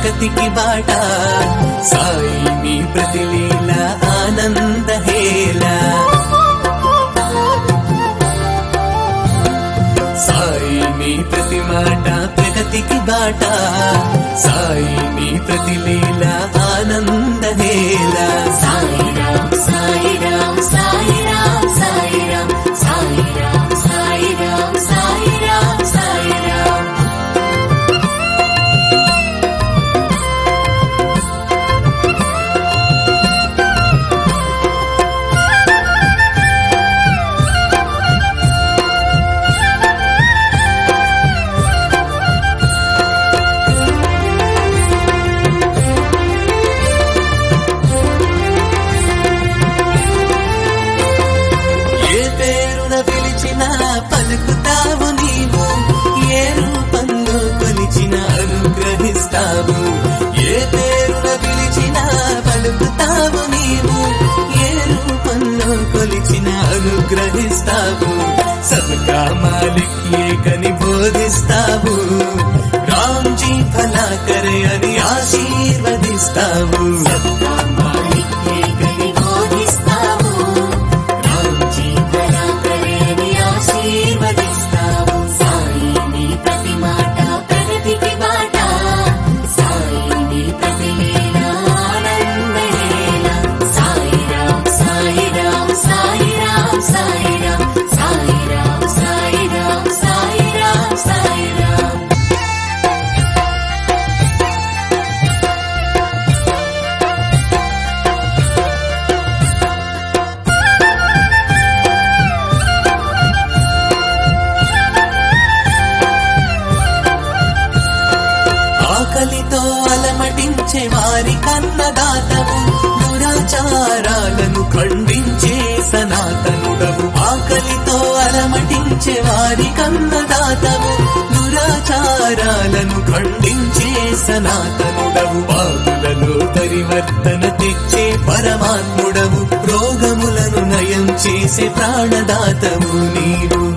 ప్రగతికి బాట సాయి నీ ప్రతిలీల ఆనంద హేళ సాయి నీ ప్రతి మాట ప్రగతికి బాట సాయి నీ ప్రతిలీల ఆనంద హేళ సాయిరాం సాయిరాం సాయిరాం సాయిరాం సాయిరాం సాయిరాం సాయిరాం సాయిరాం ఏ పేరున పిలిచినా పలుకుతావు నీవు ఏ రూపంలో కొలిచిన అనుగ్రహిస్తావు ఏ పేరున పిలిచినా పలుకుతావు నీవు ఏ రూపంలో కొలిచిన అనుగ్రహిస్తావు సబ్కా మాలిక్ ఏకని బోధిస్తావు రామ్జీ భలా కరే అని ఆశీర్వదిస్తావు సబ్కా మాలిక్ ఏకని బోధిస్తావు రామ్జీ భలా కరే అని ఆశీర్వదిస్తావు సాయి నీ ప్రతి మాట ప్రగతికి బాట సాయి నీ ప్రతి లీల ఆనందహేళ సాయిరాం సాయిరాం సాయిరాం సాయిరాం సాయిరాం సాయిరాం సాయిరాం సాయిరాం ఆకలితో అలమటించే వారి కన్నదాతవు దురాచారాలను ఖండించే సనాతనుడవు ఆకలితో అలమటించే వారి కన్నదాతవు దురాచారాలను ఖండించే సనాతనుడవు బాధులలో పరివర్తన తెచ్చే పరమాత్ముడవు రోగములను నయం చేసే ప్రాణదాతవు నీవు